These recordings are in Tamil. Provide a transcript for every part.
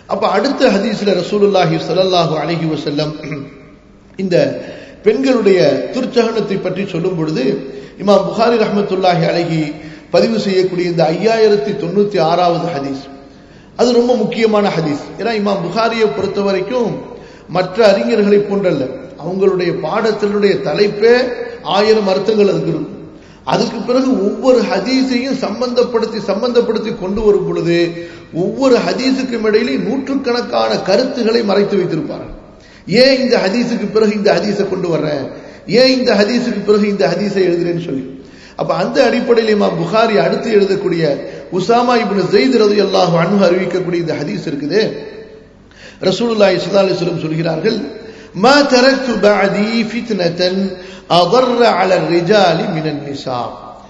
அப்ப அடுத்த ஹதீஸ்ல ரசூலுல்லாஹி ஸல்லல்லாஹு அலைஹி வஸல்லம் இந்த பெண்களுடைய துர்ச்சகனத்தை பற்றி சொல்லும் பொழுது இமாம் புகாரி ரஹ்மத்துல்லாஹி அலைஹி பதிவு செய்யக்கூடிய இந்த ஐயாயிரத்தி தொண்ணூத்தி ஆறாவது ஹதீஸ் அது ரொம்ப முக்கியமான ஹதீஸ் ஏன்னா இமாம் புகாரியை பொறுத்த வரைக்கும் மற்ற அறிஞர்களை போன்றல்ல அவங்களுடைய பாடத்தினுடைய தலைப்பே ஆயிரம் அர்த்தங்கள் அதுக்கு இருக்கும் அதுக்கு பிறகு ஒவ்வொரு ஹதீஸையும் சம்பந்தப்படுத்தி சம்பந்தப்படுத்தி கொண்டு வரும் பொழுது ஒவ்வொரு ஹதீஸுக்கும் இடையிலே நூற்றுக்கணக்கான கருத்துக்களை மறைத்து வைத்திருப்பார்கள் ஏன் இந்த ஹதீஸுக்கு பிறகு இந்த ஹதீஸை கொண்டு வர்றேன் ஏன் இந்த ஹதீஸுக்கு பிறகு இந்த ஹதீஸை எழுதுறேன்னு சொல்லி அப்ப அந்த அடிப்படையில் இமாம் புகாரி அடுத்து எழுதக்கூடிய உசாமா இப்னு ஜெயித் ரலியல்லாஹு அன்ஹு அறிவிக்கக்கூடிய இந்த ஹதீஸ் இருக்குது ரசூலுல்லாஹி ஸல்லல்லாஹு அலைஹி வஸல்லம் சொல்கிறார்கள் ما تركت بعدي فتنة أضر على الرجال من النساء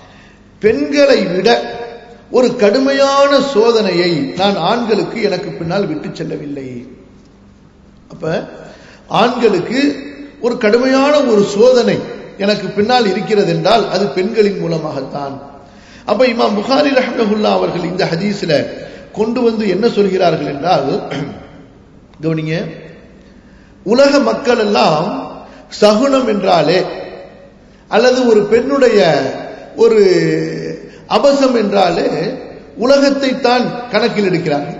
பெண்களை விட ஒரு கடுமையான சோதனையை நான் ஆண்களுக்கு எனக்கு பின்னால் விட்டு செல்லவில்லை அப்ப ஆண்களுக்கு ஒரு கடுமையான ஒரு சோதனை எனக்கு பின்னால் இருக்கிறது என்றால் அது பெண்களின் மூலமாகத்தான் அப்ப இமாம் புகாரி ரஹ்மஹுல்லா அவர்கள் இந்த ஹதீஸ்ல கொண்டு வந்து என்ன சொல்கிறார்கள் என்றால் கவனிங்க உலக மக்கள் எல்லாம் சகுனம் என்றாலே அல்லது ஒரு பெண்ணுடைய ஒரு அபசம் என்றாலே உலகத்தை தான் கணக்கில் எடுக்கிறார்கள்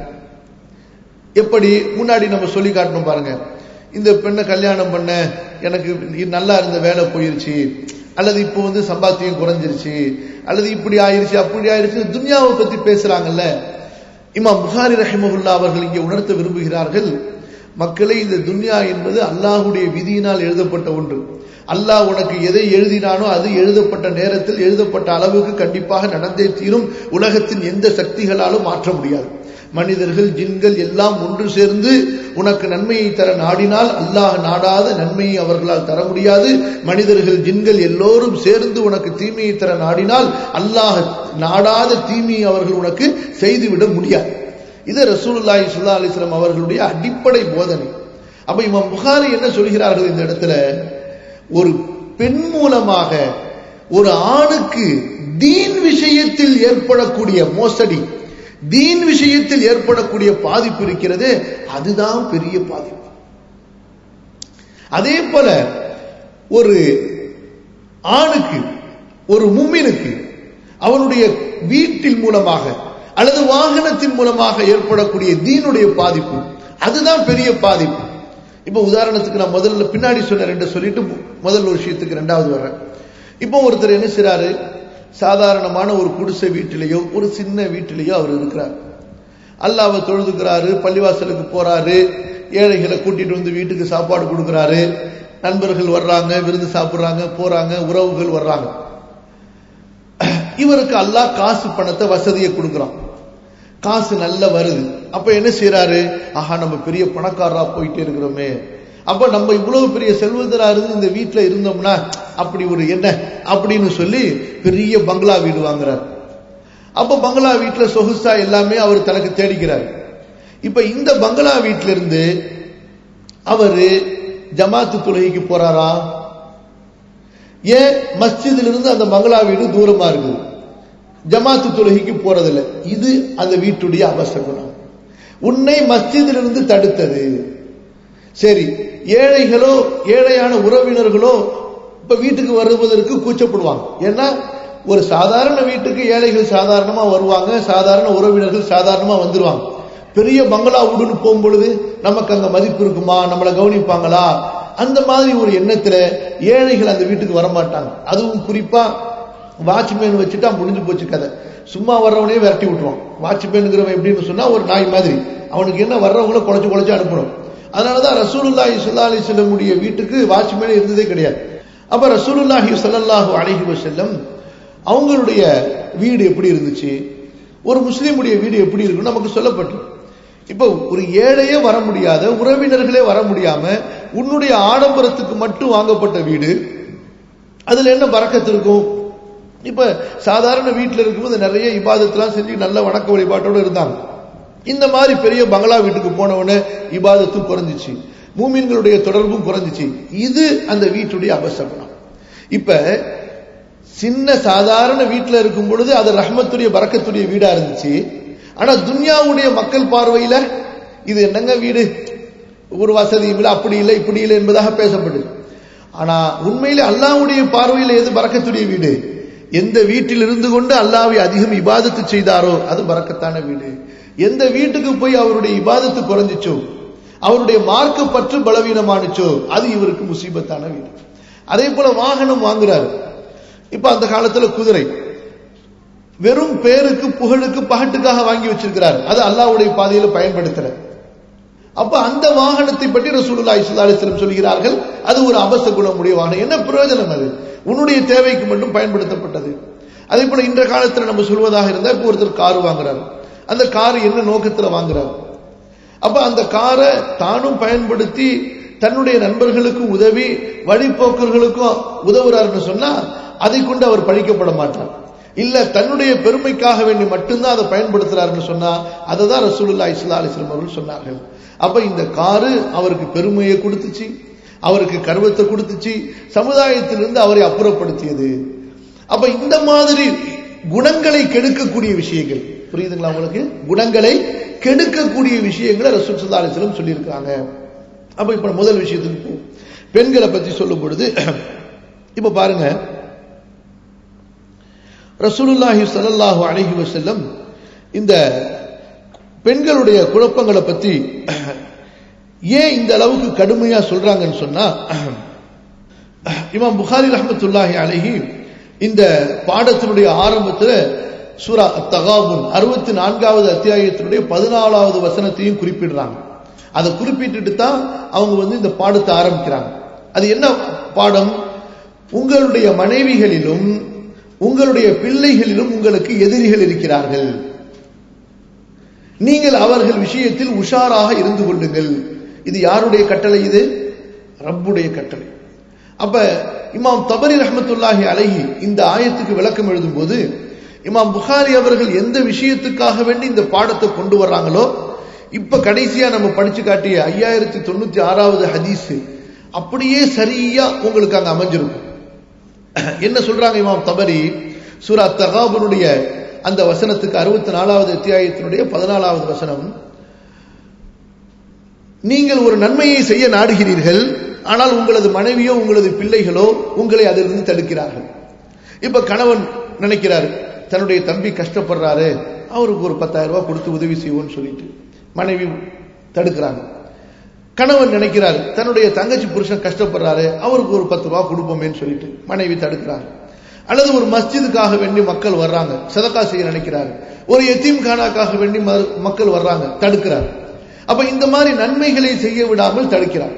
எப்படி முன்னாடி நம்ம சொல்லி காட்டணும் பாருங்க இந்த பெண்ணை கல்யாணம் பண்ண எனக்கு நல்லா இருந்த வேலை போயிருச்சு அல்லது இப்போ வந்து சம்பாத்தியம் குறைஞ்சிருச்சு அல்லது இப்படி ஆயிருச்சு அப்படி ஆயிருச்சு துன்யாவை பத்தி பேசுறாங்கல்ல இமாம் புகாரி ரஹிமகுல்லா அவர்கள் இங்கே உணர்த்த விரும்புகிறார்கள் மக்களே இந்த துன்யா என்பது அல்லாஹுடைய விதியினால் எழுதப்பட்ட ஒன்று அல்லாஹ் உனக்கு எதை எழுதினானோ அது எழுதப்பட்ட நேரத்தில் எழுதப்பட்ட அளவுக்கு கண்டிப்பாக நடந்தே தீரும் உலகத்தின் எந்த சக்திகளாலும் மாற்ற முடியாது மனிதர்கள் ஜின்கள் எல்லாம் ஒன்று சேர்ந்து உனக்கு நன்மையை தர நாடினால் அல்லாஹ் நாடாத நன்மையை அவர்களால் தர முடியாது மனிதர்கள் ஜின்கள் எல்லோரும் சேர்ந்து உனக்கு தீமையை தர நாடினால் அல்லாஹ் நாடாத தீமையை அவர்கள் உனக்கு செய்துவிட முடியாது இது ரசூலுல்லாஹி சுல்லா அலிஸ்லாம் அவர்களுடைய அடிப்படை போதனை அப்ப இவன் புகாரி என்ன சொல்கிறார்கள் இந்த இடத்துல ஒரு பெண் மூலமாக ஒரு ஆணுக்கு தீன் விஷயத்தில் ஏற்படக்கூடிய மோசடி தீன் விஷயத்தில் ஏற்படக்கூடிய பாதிப்பு இருக்கிறது அதுதான் பெரிய பாதிப்பு அதே போல ஒரு ஆணுக்கு ஒரு மும்மினுக்கு அவனுடைய வீட்டின் மூலமாக அல்லது வாகனத்தின் மூலமாக ஏற்படக்கூடிய தீனுடைய பாதிப்பு அதுதான் பெரிய பாதிப்பு இப்ப உதாரணத்துக்கு நான் முதல்ல பின்னாடி சொன்ன ரெண்டு சொல்லிட்டு முதல் ஒரு விஷயத்துக்கு ரெண்டாவது வர்றேன் இப்போ ஒருத்தர் என்ன செய்றாரு சாதாரணமான ஒரு குடிசை வீட்டிலேயோ ஒரு சின்ன வீட்டிலேயோ அவர் இருக்கிறார் அல்லாவை தொழுதுக்கிறாரு பள்ளிவாசலுக்கு போறாரு ஏழைகளை கூட்டிட்டு வந்து வீட்டுக்கு சாப்பாடு கொடுக்குறாரு நண்பர்கள் வர்றாங்க விருந்து சாப்பிடுறாங்க போறாங்க உறவுகள் வர்றாங்க இவருக்கு அல்லாஹ் காசு பணத்தை வசதியை கொடுக்குறான் காசு நல்லா வருது அப்ப என்ன செய்யறாரு ஆஹா நம்ம பெரிய பணக்காரரா போயிட்டே இருக்கிறோமே அப்ப நம்ம இவ்வளவு பெரிய செல்வந்தரா இருந்து இந்த வீட்டுல இருந்தோம்னா அப்படி ஒரு என்ன அப்படின்னு சொல்லி பெரிய பங்களா வீடு வாங்குறார் அப்ப பங்களா வீட்டுல சொகுசா எல்லாமே அவர் தனக்கு தேடிக்கிறார் இப்ப இந்த பங்களா வீட்டில இருந்து அவரு ஜமாத்து தொழுகைக்கு போறாரா ஏன் மஸ்ஜிதுல இருந்து அந்த பங்களா வீடு தூரமா இருக்குது ஜமாத்து தொழுகைக்கு போறதில்ல இது அந்த வீட்டுடைய அவசகுணம் உன்னை மஸ்ஜிதிலிருந்து தடுத்தது சரி ஏழைகளோ ஏழையான உறவினர்களோ இப்ப வீட்டுக்கு வருவதற்கு கூச்சப்படுவாங்க ஏன்னா ஒரு சாதாரண வீட்டுக்கு ஏழைகள் சாதாரணமா வருவாங்க சாதாரண உறவினர்கள் சாதாரணமா வந்துருவாங்க பெரிய பங்களா வீடுன்னு போகும்பொழுது நமக்கு அங்க மதிப்பு இருக்குமா நம்மளை கவனிப்பாங்களா அந்த மாதிரி ஒரு எண்ணத்துல ஏழைகள் அந்த வீட்டுக்கு வரமாட்டாங்க அதுவும் குறிப்பா வாட்ச்மேன் வச்சுட்டா முடிஞ்சு போச்சு கதை சும்மா வர்றவனே விரட்டி விட்டுருவான் வாட்ச்மேனுங்கிறவன் எப்படின்னு சொன்னா ஒரு நாய் மாதிரி அவனுக்கு என்ன வர்றவங்கள குறைச்சு குறைச்சு அனுப்பணும் அதனாலதான் ரசூலுல்லாஹி ஸல்லல்லாஹு அலைஹி வஸல்லமுடைய வீட்டுக்கு வாட்ச்மேன் இருந்ததே கிடையாது அப்ப ரசூலுல்லாஹி ஸல்லல்லாஹு அலைஹி வஸல்லம் அவங்களுடைய வீடு எப்படி இருந்துச்சு ஒரு முஸ்லீமுடைய வீடு எப்படி இருக்குன்னு நமக்கு சொல்லப்பட்டு இப்போ ஒரு ஏழையே வர முடியாத உறவினர்களே வர முடியாம உன்னுடைய ஆடம்பரத்துக்கு மட்டும் வாங்கப்பட்ட வீடு அதுல என்ன பறக்கத்து இருக்கும் இப்ப சாதாரண வீட்டில் இருக்கும்போது நிறைய இபாதத்தெல்லாம் செஞ்சு நல்ல வணக்க வழிபாட்டோட இருந்தாங்க இந்த மாதிரி பெரிய பங்களா வீட்டுக்கு போனவொடனே இபாதத்தும் குறைஞ்சிச்சு மூமின்களுடைய தொடர்பும் குறைஞ்சிச்சு இது அந்த வீட்டுடைய அபசகுணம் இப்ப சின்ன சாதாரண வீட்டில் இருக்கும் பொழுது அது ரஹ்மத்துடைய பறக்கத்துடைய வீடா இருந்துச்சு ஆனா துன்யாவுடைய மக்கள் பார்வையில இது என்னங்க வீடு ஒரு வசதியும் இல்லை அப்படி இல்லை இப்படி இல்லை என்பதாக பேசப்படுது ஆனா உண்மையிலே அல்லாஹ்வுடைய பார்வையில் எது பறக்கத்துடைய வீடு எந்த வீட்டில் இருந்து கொண்டு அல்லாவை அதிகம் இபாதத்து செய்தாரோ அது பறக்கத்தான வீடு எந்த வீட்டுக்கு போய் அவருடைய இபாதத்து குறைஞ்சிச்சோ அவருடைய மார்க்க பற்று பலவீனமானுச்சோ அது இவருக்கு முசீபத்தான வீடு அதே போல வாகனம் வாங்குறாரு இப்ப அந்த காலத்துல குதிரை வெறும் பேருக்கு புகழுக்கு பகட்டுக்காக வாங்கி வச்சிருக்கிறார் அது அல்லாஹ்வுடைய பாதையில பயன்படுத்துற அப்ப அந்த வாகனத்தை பற்றி ரசூலுல்லாஹி ஸல்லல்லாஹு அலைஹி வஸல்லம் சொல்கிறார்கள் அது ஒரு அபச குணமுடைய வாகனம் என்ன பிரயோஜனம் அது உன்னுடைய தேவைக்கு மட்டும் பயன்படுத்தப்பட்டது அதே போல இன்ற காலத்துல நம்ம சொல்வதாக இருந்தா இப்போ ஒருத்தர் கார் வாங்குறாரு அந்த கார் என்ன நோக்கத்துல வாங்குறாரு அப்ப அந்த காரை தானும் பயன்படுத்தி தன்னுடைய நண்பர்களுக்கு உதவி வழிபோக்கர்களுக்கும் உதவுறாருன்னு சொன்னா அதை கொண்டு அவர் பழிக்கப்பட மாட்டார் இல்ல தன்னுடைய பெருமைக்காக வேண்டி மட்டும்தான் அதை பயன்படுத்துறாருன்னு சொன்னா அதை தான் ரசூலுல்லா இஸ்லா அலிஸ்லம் அவர்கள் சொன்னார்கள் அப்ப இந்த காரு அவருக்கு பெருமையை கொடுத்துச்சு அவருக்கு கர்வத்தை கொடுத்துச்சு சமுதாயத்திலிருந்து அவரை அப்புறப்படுத்தியது அப்ப இந்த மாதிரி குணங்களை கெடுக்கக்கூடிய விஷயங்கள் புரியுதுங்களா உங்களுக்கு குணங்களை கெடுக்கக்கூடிய விஷயங்களை ரசூல் சல்லா அலிஸ்லம் சொல்லியிருக்காங்க அப்ப இப்ப முதல் விஷயத்துக்கு போ பெண்களை பத்தி சொல்லும் பொழுது இப்ப பாருங்க ரசூலுல்லாஹி ஸல்லல்லாஹு அலைஹி வஸல்லம் இந்த பெண்களுடைய குழப்பங்களை பத்தி ஏன் இந்த அளவுக்கு கடுமையா சொல்றாங்கன்னு சொன்னா இமாம் புகாரி ரஹமத்துல்லாஹி அலைஹி இந்த பாடத்தினுடைய ஆரம்பத்துல சூரா தகாபுன் அறுபத்தி நான்காவது அத்தியாயத்தினுடைய பதினாலாவது வசனத்தையும் குறிப்பிடுறாங்க அதை குறிப்பிட்டுட்டு தான் அவங்க வந்து இந்த பாடத்தை ஆரம்பிக்கிறாங்க அது என்ன பாடம் உங்களுடைய மனைவிகளிலும் உங்களுடைய பிள்ளைகளிலும் உங்களுக்கு எதிரிகள் இருக்கிறார்கள் நீங்கள் அவர்கள் விஷயத்தில் உஷாராக இருந்து கொள்ளுங்கள் இது யாருடைய கட்டளை இது ரப்புடைய கட்டளை அப்ப இமாம் தபரி ரஹமத்துல்லாஹி அலைஹி இந்த ஆயத்துக்கு விளக்கம் எழுதும் போது இமாம் புகாரி அவர்கள் எந்த விஷயத்துக்காக வேண்டி இந்த பாடத்தை கொண்டு வர்றாங்களோ இப்ப கடைசியா நம்ம படிச்சு காட்டிய ஐயாயிரத்தி தொண்ணூத்தி ஆறாவது ஹதீஸ் அப்படியே சரியா உங்களுக்கு அங்க அமைஞ்சிருக்கும் என்ன சொல்றாங்க இமாம் தபரி சூரா தகாபனுடைய அந்த வசனத்துக்கு அறுபத்தி நாலாவது அத்தியாயத்தினுடைய பதினாலாவது வசனம் நீங்கள் ஒரு நன்மையை செய்ய நாடுகிறீர்கள் ஆனால் உங்களது மனைவியோ உங்களது பிள்ளைகளோ உங்களை அதிலிருந்து தடுக்கிறார்கள் இப்ப கணவன் நினைக்கிறாரு தன்னுடைய தம்பி கஷ்டப்படுறாரு அவருக்கு ஒரு பத்தாயிரம் ரூபாய் கொடுத்து உதவி செய்வோம்னு சொல்லிட்டு மனைவி தடுக்கிறாங்க கணவன் நினைக்கிறார் தன்னுடைய தங்கச்சி புருஷன் கஷ்டப்படுறாரு அவருக்கு ஒரு பத்து ரூபாய் கொடுப்போமேன்னு சொல்லிட்டு மனைவி தடுக்கிறாங்க அல்லது ஒரு மஸ்ஜிதுக்காக வேண்டி மக்கள் வர்றாங்க சதக்கா செய்ய நினைக்கிறாரு ஒரு எத்தீம் கானாக்காக வேண்டி மக்கள் வர்றாங்க தடுக்கிறார் அப்ப இந்த மாதிரி நன்மைகளை செய்ய விடாமல் தடுக்கிறார்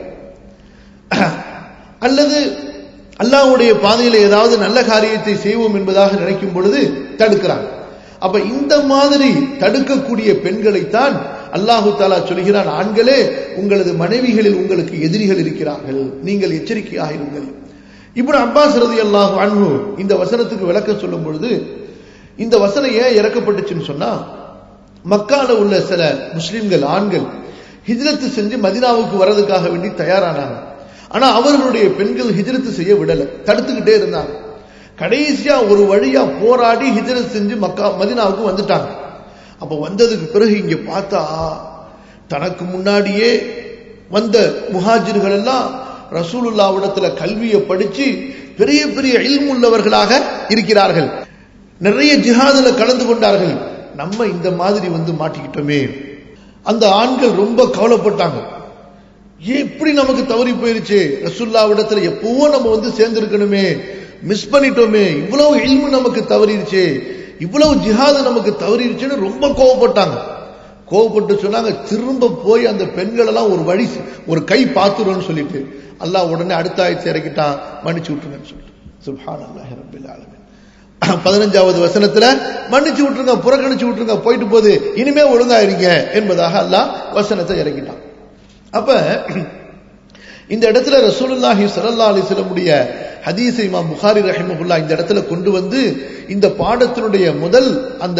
அல்லது அல்லாவுடைய பாதையில் ஏதாவது நல்ல காரியத்தை செய்வோம் என்பதாக நினைக்கும் பொழுது தடுக்கிறாங்க அப்ப இந்த மாதிரி தடுக்கக்கூடிய பெண்களைத்தான் அல்லாஹு தாலா சொல்கிறான் ஆண்களே உங்களது மனைவிகளில் உங்களுக்கு எதிரிகள் இருக்கிறார்கள் நீங்கள் எச்சரிக்கையாக இருங்கள் இப்படி அப்பாஸ் ரதி அல்லாஹு அன்பு இந்த வசனத்துக்கு விளக்க சொல்லும் பொழுது இந்த வசனம் ஏன் இறக்கப்பட்டுச்சுன்னு சொன்னா மக்கால உள்ள சில முஸ்லிம்கள் ஆண்கள் ஹிஜ்ரத்து செஞ்சு மதினாவுக்கு வர்றதுக்காக வேண்டி தயாரானாங்க ஆனா அவர்களுடைய பெண்கள் ஹிஜ்ரத்து செய்ய விடல தடுத்துக்கிட்டே இருந்தாங்க கடைசியா ஒரு வழியா போராடி ஹிஜ்ரத் செஞ்சு மக்கா மதினாவுக்கு வந்துட்டாங்க அப்ப வந்ததுக்கு பிறகு இங்க பார்த்தா தனக்கு முன்னாடியே வந்த முஹாஜிர்கள் எல்லாம் ரசூலுல்லாவிடத்துல கல்வியை படிச்சு பெரிய பெரிய இல்முள்ளவர்களாக இருக்கிறார்கள் நிறைய ஜிஹாதுல கலந்து கொண்டார்கள் நம்ம இந்த மாதிரி வந்து மாட்டிக்கிட்டோமே அந்த ஆண்கள் ரொம்ப கவலைப்பட்டாங்க எப்படி நமக்கு தவறி போயிருச்சு ரசுல்லாவிடத்துல எப்பவோ நம்ம வந்து சேர்ந்திருக்கணுமே மிஸ் பண்ணிட்டோமே இவ்வளவு இல்மு நமக்கு தவறிடுச்சு இவ்வளவு ஜிஹாது நமக்கு தவறிடுச்சுன்னு ரொம்ப கோவப்பட்டாங்க கோவப்பட்டு சொன்னாங்க திரும்ப போய் அந்த பெண்கள் எல்லாம் ஒரு வழி ஒரு கை பார்த்துருன்னு சொல்லிட்டு அல்லாஹ் உடனே அடுத்த ஆயத்தை இறக்கிட்டான் மன்னிச்சு விட்டுருங்கன்னு சொல்லிட்டு சுல்ஹான் அல்லாஹ் ரபில் ஆலமின் பதினஞ்சாவது வசனத்துல மன்னிச்சு விட்டுருங்க புறக்கணிச்சு விட்டுருங்க போயிட்டு போது இனிமே ஒழுங்கா இருங்க என்பதாக அல்லாஹ் வசனத்தை இறக்கிட்டான் அப்ப இந்த இடத்துல ரசூலுல்லாஹி சல்லா அலிஸ்லமுடைய ஹதீஸ் இமாம் புகாரி ரஹிமகுல்லா இந்த இடத்துல கொண்டு வந்து இந்த பாடத்தினுடைய முதல் அந்த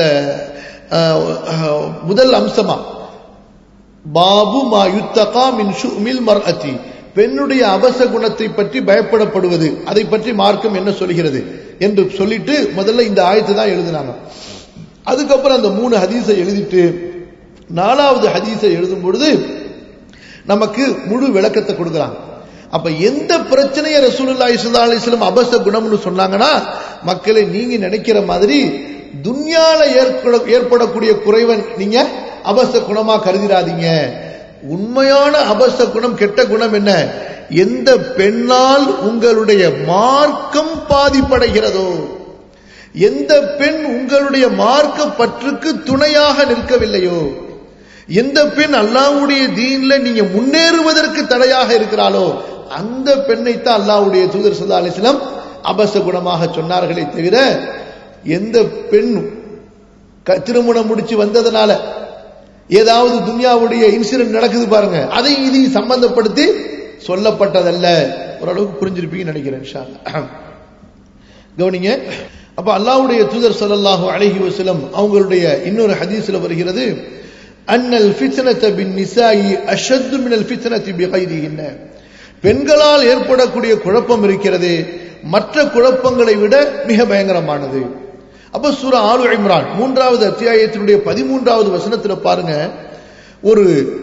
முதல் அம்சமா பாபு மா யுத்தகா மின் ஷுமில் மர்அதி பெண்ணுடைய அபச குணத்தை பற்றி பயப்படப்படுவது அதை பற்றி மார்க்கம் என்ன சொல்கிறது என்று சொல்லிட்டு முதல்ல இந்த ஆயத்தை தான் எழுதினாங்க அதுக்கப்புறம் அந்த மூணு ஹதீஸை எழுதிட்டு நாலாவது ஹதீஸை எழுதும் பொழுது நமக்கு முழு விளக்கத்தை கொடுக்குறாங்க அப்ப எந்த பிரச்சனையை ரசூலுல்லாஹி ஸல்லல்லாஹு அலைஹி வஸல்லம் அபச குணம்னு சொன்னாங்கன்னா மக்களை நீங்க நினைக்கிற மாதிரி துன்யால ஏற்பட ஏற்படக்கூடிய குறைவன் நீங்க அபச குணமா கருதிராதீங்க உண்மையான அபச குணம் கெட்ட குணம் என்ன எந்த பெண்ணால் உங்களுடைய மார்க்கம் பாதிப்படைகிறதோ எந்த பெண் உங்களுடைய மார்க்க பற்றுக்கு துணையாக நிற்கவில்லையோ எந்த பெண் அல்லாவுடைய தீன்ல நீங்க முன்னேறுவதற்கு தடையாக இருக்கிறாளோ அந்த பெண்ணைத்தான் அல்லாவுடைய தூதர் சல்லா அலிஸ்லாம் அபச குணமாக சொன்னார்களே தவிர எந்த பெண் க- திருமணம் முடிச்சு வந்ததுனால ஏதாவது துன்யாவுடைய இன்சிடென்ட் நடக்குது பாருங்க அதை இதையும் சம்பந்தப்படுத்தி சொல்லப்பட்டதல்ல ஓரளவுக்கு புரிஞ்சிருப்பீங்கன்னு நினைக்கிறேன் இன்ஷா அல்லாஹ். கவனிங்க அப்ப அல்லாஹ்வுடைய தூதர் ஸல்லல்லாஹு அலைஹி வஸல்லம் அவங்களுடைய இன்னொரு ஹதீஸ்ல வருகிறது அன்னல் ஃபித்னத பின் நிசாயி அஷத்து மினல் ஃபித்னதி பிகைரிஹின்ன பெண்களால் ஏற்படக்கூடிய குழப்பம் இருக்கிறது மற்ற குழப்பங்களை விட மிக பயங்கரமானது அப்ப சூரா ஆலு இம்ரான் மூன்றாவது அத்தியாயத்தினுடைய பதிமூன்றாவது வசனத்துல பாருங்க ஒரு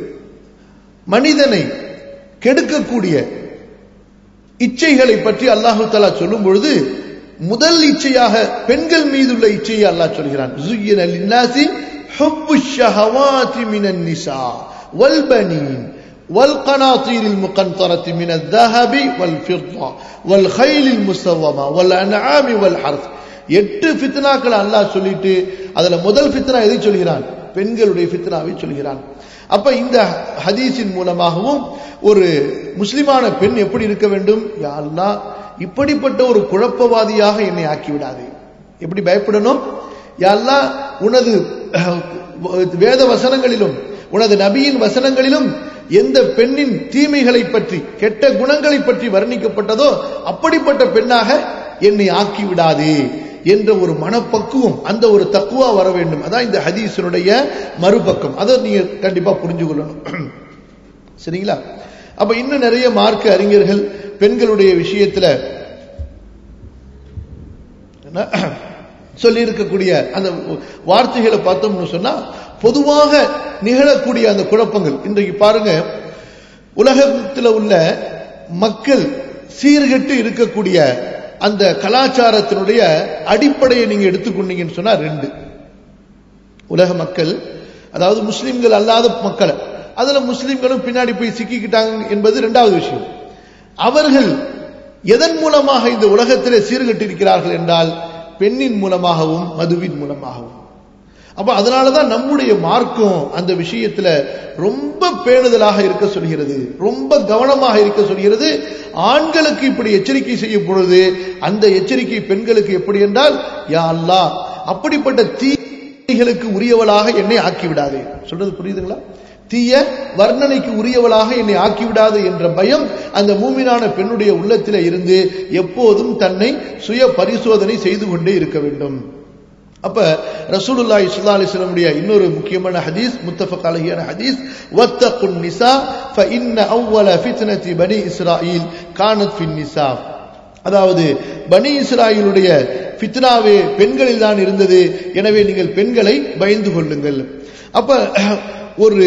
மனிதனை கெடுக்கக்கூடிய இச்சைகளை பற்றி அல்லாஹு தஆலா சொல்லும் பொழுது முதல் இச்சையாக பெண்கள் மீதுள்ள இச்சையை அல்லாஹ் சொல்கிறான் زُيِّنَ لِلنَّاسِ حُبُّ الشَّهَوَاتِ مِنَ النِّسَاءِ وَالْبَنِينَ والقناطير المقنطرة من الذهب والفضة والخيل المسومة والأنعام والحرث எட்டு ஃபித்னாக்களை அல்லாஹ் சொல்லிட்டு அதுல முதல் ஃபித்னா எதை சொல்கிறான் பெண்களுடைய ஃபித்னாவை சொல்கிறான் அப்ப இந்த ஹதீஸின் மூலமாகவும் ஒரு முஸ்லிமான பெண் எப்படி இருக்க வேண்டும் யா அல்லாஹ் இப்படிப்பட்ட ஒரு குழப்பவாதியாக என்னை ஆக்கிவிடாதே எப்படி பயப்படணும் யா அல்லாஹ் உனது அஹ், வேத வசனங்களிலும் உனது நபியின் வசனங்களிலும் எந்த பெண்ணின் தீமைகளை பற்றி கெட்ட குணங்களை பற்றி வர்ணிக்கப்பட்டதோ அப்படிப்பட்ட பெண்ணாக என்னை ஆக்கி விடாதே என்ற ஒரு மனப்பக்குவம் அந்த ஒரு தக்குவா வர வேண்டும் அதான் இந்த ஹதீஸினுடைய மறுபக்கம் அதை நீங்க கண்டிப்பா புரிஞ்சு கொள்ளணும் சரிங்களா அப்ப இன்னும் நிறைய மார்க்க அறிஞர்கள் பெண்களுடைய விஷயத்துல என்ன சொல்லி இருக்கக்கூடிய அந்த வார்த்தைகளை பார்த்தோம்னு சொன்னா பொதுவாக நிகழக்கூடிய அந்த குழப்பங்கள் இன்றைக்கு பாருங்க உலகத்தில் உள்ள மக்கள் சீர்கெட்டு இருக்கக்கூடிய அந்த கலாச்சாரத்தினுடைய அடிப்படையை நீங்க எடுத்துக்கொண்டீங்கன்னு சொன்னா ரெண்டு உலக மக்கள் அதாவது முஸ்லிம்கள் அல்லாத மக்களை அதுல முஸ்லிம்களும் பின்னாடி போய் சிக்கிக்கிட்டாங்க என்பது இரண்டாவது விஷயம் அவர்கள் எதன் மூலமாக இந்த உலகத்திலே சீர்கட்டிருக்கிறார்கள் என்றால் பெண்ணின் மூலமாகவும் மதுவின் மூலமாகவும் அப்ப அதனாலதான் நம்முடைய மார்க்கம் அந்த விஷயத்துல ரொம்ப பேணுதலாக இருக்க சொல்கிறது ரொம்ப கவனமாக இருக்க சொல்கிறது ஆண்களுக்கு இப்படி எச்சரிக்கை செய்யும் பொழுது அந்த எச்சரிக்கை பெண்களுக்கு எப்படி என்றால் யா அல்லாஹ் அப்படிப்பட்ட தீகளுக்கு உரியவளாக என்னை ஆக்கிவிடாதே சொல்றது புரியுதுங்களா தீய வர்ணனைக்கு உரியவளாக என்னை ஆக்கிவிடாது என்ற பயம் அந்த மூமினான பெண்ணுடைய உள்ளத்திலே இருந்து எப்போதும் தன்னை சுய பரிசோதனை செய்து கொண்டே இருக்க வேண்டும் அப்ப ரசூலுல்லாஹி ஸல்லல்லாஹு அலைஹி வஸல்லமுடைய இன்னொரு முக்கியமான ஹதீஸ் முத்தஃபக் அலைஹியான ஹதீஸ் வத்தகுன் நிசா ஃபஇன்ன அவ்வல ஃபித்னதி பனி இஸ்ராயீல் கானத் ஃபின் நிசா அதாவது பனி இஸ்ராயீலுடைய ஃபித்னாவே பெண்களில் தான் இருந்தது எனவே நீங்கள் பெண்களை பயந்து கொள்ளுங்கள் அப்ப ஒரு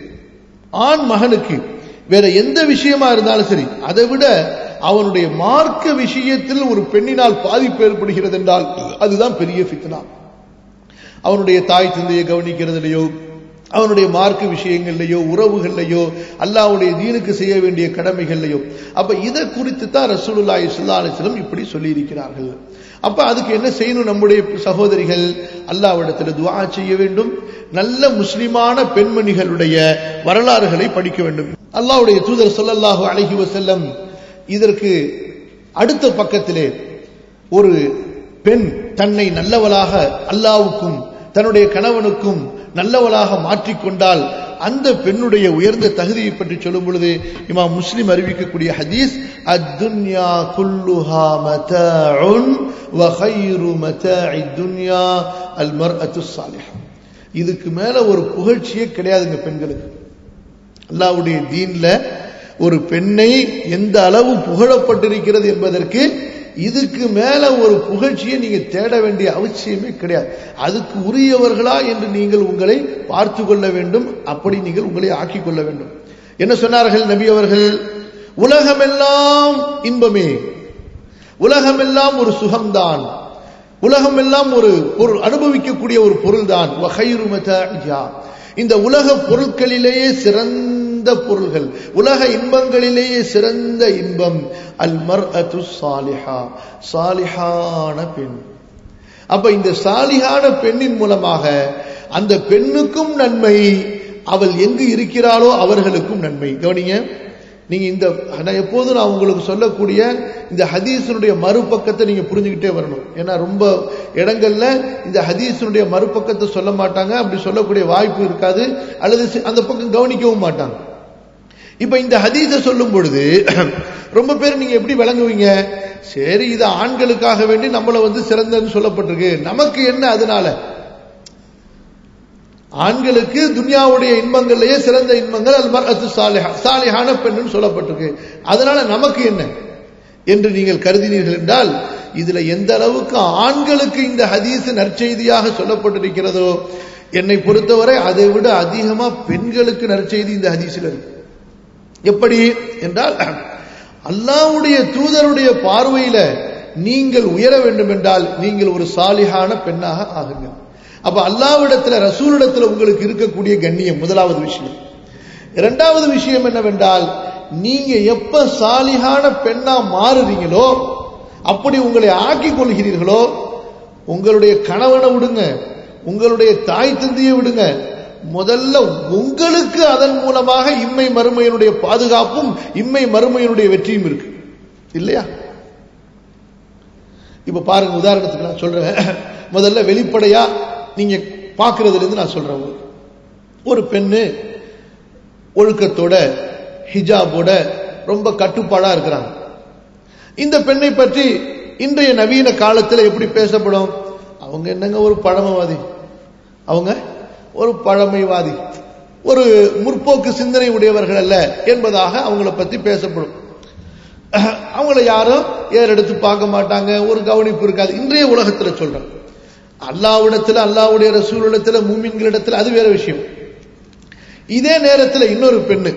ஆண் மகனுக்கு வேற எந்த விஷயமா இருந்தாலும் சரி அதை விட அவனுடைய மார்க்க விஷயத்தில் ஒரு பெண்ணினால் பாதிப்பு ஏற்படுகிறது என்றால் அதுதான் பெரிய ஃபித்னா அவனுடைய தாய் தந்தையை கவனிக்கிறதுலையோ அவனுடைய மார்க்க விஷயங்கள்லையோ உறவுகள்லையோ அல்லாவுடைய தீனுக்கு செய்ய வேண்டிய கடமைகள்லையோ அப்ப இதை குறித்து தான் ரசூலுல்லாஹி ஸல்லல்லாஹு அலைஹி வஸல்லம் இப்படி சொல்லி இருக்கிறார்கள் அப்ப அதுக்கு என்ன செய்யணும் நம்முடைய சகோதரிகள் அல்லாவிடத்தில் துஆ செய்ய வேண்டும் நல்ல முஸ்லிமான பெண்மணிகளுடைய வரலாறுகளை படிக்க வேண்டும் அல்லாஹ்வுடைய தூதர் ஸல்லல்லாஹு அலைஹி வஸல்லம் இதற்கு அடுத்த பக்கத்திலே ஒரு பெண் தன்னை நல்லவளாக அல்லாவுக்கும் தன்னுடைய கணவனுக்கும் நல்லவளாக மாற்றிக்கொண்டால் அந்த பெண்ணுடைய உயர்ந்த தகுதியை பற்றி சொல்லும் பொழுது இமாம் முஸ்லிம் அறிவிக்கக்கூடிய ஹதீஸ் அத்துன்யா குல்லுஹா மதாஉன் வ கைரு மதாஇ துன்யா அல் மர்அத்து ஸாலிஹா இதுக்கு மேல ஒரு புகழ்ச்சியே கிடையாதுங்க பெண்களுக்கு அல்லாஹ்வுடைய தீன்ல ஒரு பெண்ணை எந்த அளவு புகழப்பட்டிருக்கிறது என்பதற்கு இதுக்கு மேல ஒரு புகழ்ச்சியை நீங்க தேட வேண்டிய அவசியமே கிடையாது அதுக்கு உரியவர்களா என்று நீங்கள் உங்களை பார்த்து கொள்ள வேண்டும் அப்படி நீங்கள் உங்களை ஆக்கிக் கொள்ள வேண்டும் என்ன சொன்னார்கள் நபி அவர்கள் உலகமெல்லாம் இன்பமே உலகமெல்லாம் ஒரு சுகம்தான் உலகமெல்லாம் ஒரு பொருள் அனுபவிக்கக்கூடிய ஒரு பொருள்தான் இந்த உலக பொருட்களிலேயே சிறந்த பொருள்கள் உலக இன்பங்களிலேயே சிறந்த இன்பம் அல் மர் அத்து சாலிஹா சாலிஹான பெண் அப்ப இந்த சாலிஹான பெண்ணின் மூலமாக அந்த பெண்ணுக்கும் நன்மை அவள் எங்கு இருக்கிறாளோ அவர்களுக்கும் நன்மை கவனிங்க நீங்க இந்த நான் எப்போதும் நான் உங்களுக்கு சொல்லக்கூடிய இந்த ஹதீஸனுடைய மறுபக்கத்தை நீங்க புரிஞ்சுக்கிட்டே வரணும் ஏன்னா ரொம்ப இடங்கள்ல இந்த ஹதீஸனுடைய மறுபக்கத்தை சொல்ல மாட்டாங்க அப்படி சொல்லக்கூடிய வாய்ப்பு இருக்காது அல்லது அந்த பக்கம் கவனிக்கவும் மாட்டாங்க இப்ப இந்த ஹதீஸை சொல்லும் பொழுது ரொம்ப பேர் நீங்க எப்படி விளங்குவீங்க சரி இது ஆண்களுக்காக வேண்டி நம்மளை வந்து சிறந்தன்னு சொல்லப்பட்டிருக்கு நமக்கு என்ன அதனால ஆண்களுக்கு துன்யாவுடைய இன்பங்கள்லயே சிறந்த இன்பங்கள் அது மர்அத்து சாலிஹா சாலிஹான பெண்ணுன்னு சொல்லப்பட்டிருக்கு அதனால நமக்கு என்ன என்று நீங்கள் கருதினீர்கள் என்றால் இதுல எந்த அளவுக்கு ஆண்களுக்கு இந்த ஹதீஸ் நற்செய்தியாக சொல்லப்பட்டிருக்கிறதோ என்னை பொறுத்தவரை அதை விட அதிகமா பெண்களுக்கு நற்செய்தி இந்த ஹதீஸில் இருக்கு எப்படி என்றால் அல்லாவுடைய தூதருடைய பார்வையில நீங்கள் உயர வேண்டும் என்றால் நீங்கள் ஒரு சாலிஹான பெண்ணாக ஆகுங்கள் அப்ப அல்லாவிடத்துல ரசூலிடத்துல உங்களுக்கு இருக்கக்கூடிய கண்ணியம் முதலாவது விஷயம் இரண்டாவது விஷயம் என்னவென்றால் நீங்க எப்ப சாலிகான பெண்ணா மாறுறீங்களோ அப்படி உங்களை ஆக்கிக் கொள்கிறீர்களோ உங்களுடைய கணவனை விடுங்க உங்களுடைய தாய் தந்தையை விடுங்க முதல்ல உங்களுக்கு அதன் மூலமாக இம்மை மறுமையினுடைய பாதுகாப்பும் இம்மை மறுமையினுடைய வெற்றியும் இருக்கு இல்லையா இப்ப பாருங்க உதாரணத்துக்கு நான் சொல்றேன் முதல்ல வெளிப்படையா நீங்க பார்க்கறதுல இருந்து நான் சொல்றேன் ஒரு பெண்ணு ஒழுக்கத்தோட ஹிஜாபோட ரொம்ப கட்டுப்பாடா இருக்கிறாங்க இந்த பெண்ணை பற்றி இன்றைய நவீன காலத்தில் எப்படி பேசப்படும் அவங்க என்னங்க ஒரு பழமவாதி அவங்க ஒரு பழமைவாதி ஒரு முற்போக்கு சிந்தனை உடையவர்கள் அல்ல என்பதாக அவங்கள பத்தி பேசப்படும் அவங்கள யாரும் ஏறெடுத்து பார்க்க மாட்டாங்க ஒரு கவனிப்பு இருக்காது இன்றைய உலகத்துல சொல்றேன் அல்லாவிடத்துல அல்லாவுடைய ரசூலிடத்துல மூமின்களிடத்துல அது வேற விஷயம் இதே நேரத்தில் இன்னொரு பெண்ணு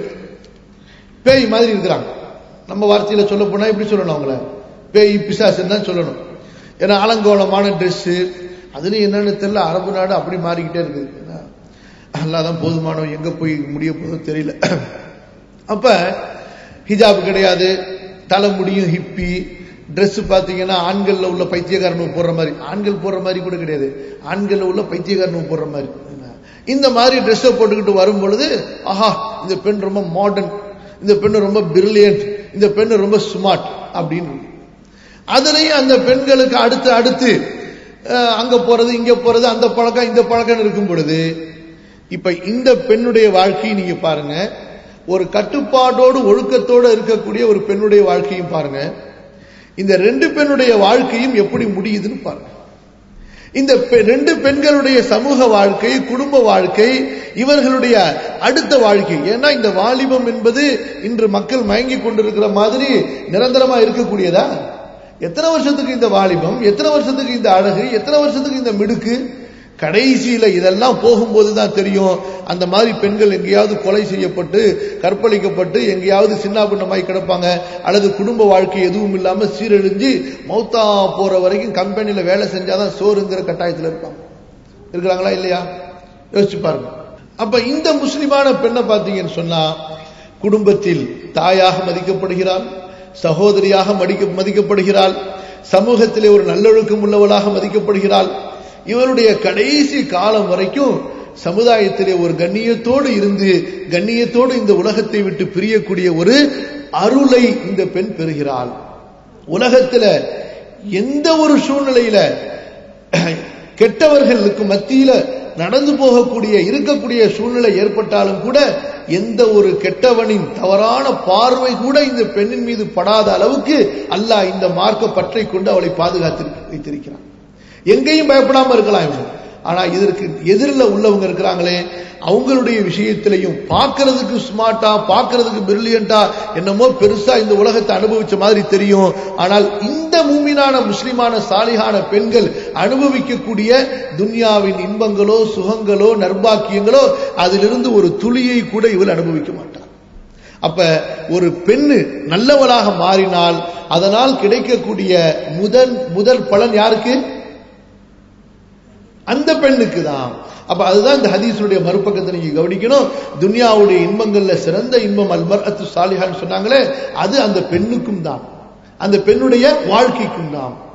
பேய் மாதிரி இருக்கிறாங்க நம்ம வார்த்தையில சொல்ல போனா எப்படி சொல்லணும் அவங்கள பேய் பிசாசுன்னு தான் சொல்லணும் ஏன்னா அலங்கோலமான ட்ரெஸ்ஸு அதுலயும் என்னன்னு தெரியல அரபு நாடு அப்படி மாறிக்கிட்டே இருக்குது அல்லாதான் போதுமானவன் எங்க போய் முடிய போதோ தெரியல அப்ப ஹிஜாப் கிடையாது தலைமுடியும் ஹிப்பி ட்ரெஸ் பார்த்தீங்கன்னா ஆண்கள்ல உள்ள பைத்தியக்காரனுக்கு போடுற மாதிரி ஆண்கள் போடுற மாதிரி கூட கிடையாது ஆண்கள்ல உள்ள பைத்தியக்காரனுக்கு போடுற மாதிரி இந்த மாதிரி ட்ரெஸ்ஸை போட்டுக்கிட்டு வரும் பொழுது ஆஹா இந்த பெண் ரொம்ப மாடர்ன் இந்த பெண் ரொம்ப பிரில்லியன்ட் இந்த பெண் ரொம்ப ஸ்மார்ட் அப்படின்னு அதுலயும் அந்த பெண்களுக்கு அடுத்து அடுத்து அங்க போறது இங்க போறது அந்த பழக்கம் இந்த பழக்கம் இருக்கும் பொழுது இப்ப இந்த பெண்ணுடைய வாழ்க்கையை நீங்க பாருங்க ஒரு கட்டுப்பாட்டோடு ஒழுக்கத்தோடு இருக்கக்கூடிய ஒரு பெண்ணுடைய வாழ்க்கையும் பாருங்க இந்த ரெண்டு பெண்ணுடைய வாழ்க்கையும் எப்படி முடியுதுன்னு பாருங்க இந்த ரெண்டு பெண்களுடைய சமூக வாழ்க்கை குடும்ப வாழ்க்கை இவர்களுடைய அடுத்த வாழ்க்கை ஏன்னா இந்த வாலிபம் என்பது இன்று மக்கள் மயங்கி கொண்டிருக்கிற மாதிரி நிரந்தரமா இருக்கக்கூடியதா எத்தனை வருஷத்துக்கு இந்த வாலிபம் எத்தனை வருஷத்துக்கு இந்த அழகு எத்தனை வருஷத்துக்கு இந்த மிடுக்கு கடைசியில இதெல்லாம் போகும்போது தான் தெரியும் அந்த மாதிரி பெண்கள் எங்கேயாவது கொலை செய்யப்பட்டு கற்பழிக்கப்பட்டு எங்கேயாவது சின்ன பின்னமாய் கிடப்பாங்க அல்லது குடும்ப வாழ்க்கை எதுவும் இல்லாம சீரழிஞ்சு மௌத்தா போற வரைக்கும் கம்பெனியில வேலை செஞ்சாதான் சோறுங்கிற கட்டாயத்தில் இருப்பாங்க இருக்கிறாங்களா இல்லையா யோசிச்சு பாருங்க அப்ப இந்த முஸ்லிமான பெண்ணை பார்த்தீங்கன்னு சொன்னா குடும்பத்தில் தாயாக மதிக்கப்படுகிறாள் சகோதரியாக மதிக்க மதிக்கப்படுகிறாள் சமூகத்திலே ஒரு நல்லொழுக்கம் உள்ளவளாக மதிக்கப்படுகிறாள் இவருடைய கடைசி காலம் வரைக்கும் சமுதாயத்திலே ஒரு கண்ணியத்தோடு இருந்து கண்ணியத்தோடு இந்த உலகத்தை விட்டு பிரியக்கூடிய ஒரு அருளை இந்த பெண் பெறுகிறாள் உலகத்துல எந்த ஒரு சூழ்நிலையில கெட்டவர்களுக்கு மத்தியில நடந்து போகக்கூடிய இருக்கக்கூடிய சூழ்நிலை ஏற்பட்டாலும் கூட எந்த ஒரு கெட்டவனின் தவறான பார்வை கூட இந்த பெண்ணின் மீது படாத அளவுக்கு அல்லாஹ் இந்த மார்க்க பற்றை கொண்டு அவளை பாதுகாத்து வைத்திருக்கிறான் எங்கேயும் பயப்படாம இருக்கலாம் இவங்க ஆனா இதற்கு எதிரில் உள்ளவங்க இருக்கிறாங்களே அவங்களுடைய விஷயத்திலையும் பார்க்கறதுக்கு ஸ்மார்ட்டா பார்க்கறதுக்கு பிரில்லியண்டா என்னமோ பெருசா இந்த உலகத்தை அனுபவிச்ச மாதிரி தெரியும் ஆனால் இந்த மூமினான முஸ்லிமான சாலிகான பெண்கள் அனுபவிக்கக்கூடிய துன்யாவின் இன்பங்களோ சுகங்களோ நர்பாக்கியங்களோ அதிலிருந்து ஒரு துளியை கூட இவள் அனுபவிக்க மாட்டார் அப்ப ஒரு பெண்ணு நல்லவளாக மாறினால் அதனால் கிடைக்கக்கூடிய முதல் முதல் பலன் யாருக்கு அந்த பெண்ணுக்கு தான் அப்ப அதுதான் இந்த ஹதீஸுடைய மறுபக்கத்தை நீங்க கவனிக்கணும் துன்யாவுடைய இன்பங்கள்ல சிறந்த இன்பம் அல்மர் அத்து சாலிஹான்னு சொன்னாங்களே அது அந்த பெண்ணுக்கும் தான் அந்த பெண்ணுடைய வாழ்க்கைக்கும் தான்